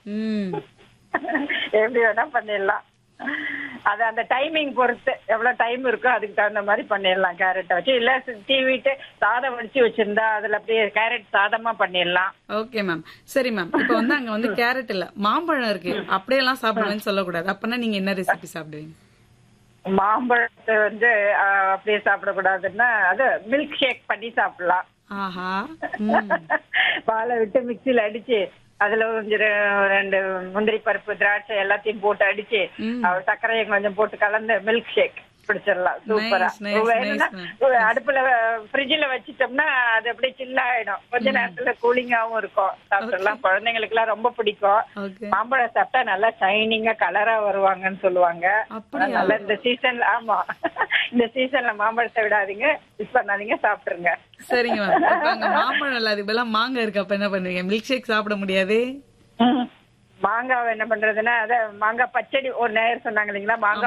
ம் எப்படி வேணா பண்ணிடலாம் அது அந்த டைமிங் பொறுத்து எவ்வளவு டைம் இருக்கோ அதுக்கு தகுந்த மாதிரி பண்ணிடலாம் கேரட்டை வச்சு இல்ல தீவிட்டு சாதம் வடிச்சு வச்சிருந்தா அதுல அப்படியே கேரட் சாதமா பண்ணிடலாம் ஓகே மேம் சரி மேம் இப்போ வந்து அங்க வந்து கேரட் இல்ல மாம்பழம் இருக்கு அப்படியெல்லாம் சாப்பிடுவேன்னு சொல்லக்கூடாது அப்பனா நீங்க என்ன ரெசிபி சாப்பிடுவீங்க மாம்பழத்தை வந்து ஆஹ், அப்படியே சாப்பிடக்கூடாதுன்னா அது மில்க் ஷேக் பண்ணி சாப்பிடலாம் ஆஹா ம் பாலை விட்டு மிக்சியில அடிச்சு அதுல கொஞ்சம் ரெ- ரெண்டு முந்திரி பருப்பு திராட்சை எல்லாத்தையும் போட்டு அடிச்சு ம். அஹ் சர்க்கரையை கொஞ்சம் போட்டு கலந்து மில்க் ஷேக் குடிச்சிடலாம் சூப்பரா Nice, nice, வேணும்னா nice, அடுப்புல ஃப்ரிட்ஜ்ல வச்சிட்டோம்னா அது அப்படியே சில்ல ஆயிடும் கொஞ்ச நேரத்துல கூலிங்காவும் இருக்கும் சாப்பிடலாம் குழந்தைங்களுக்கு எல்லாம் ரொம்ப பிடிக்கும் ஓகே மாம்பழம் சாப்பிட்டா நல்லா ஷைனிங்கா கலரா வருவாங்கன்னு சொல்லுவாங்க அப்படியா? அதனால இந்த சீசன்ல ஆமா இந்த சீசன்ல மாம்பழத்தை விடாதீங்க மிஸ் பண்ணாதீங்க சாப்பிட்டுருங்க சரிங்க மேம் இப்போ அங்க மாம்பழம் இல்ல அதுக்கு பதிலா மாங்காய் இருக்கு அப்ப என்ன பண்ணுவீங்க மில்க் ஷேக் சாப்பிட முடியாது மாங்காவை என்ன பண்றதுன்னா அத மாங்காய் பச்சடி ஒரு நேரம் சொன்னாங்க இல்லைங்களா மாங்காய்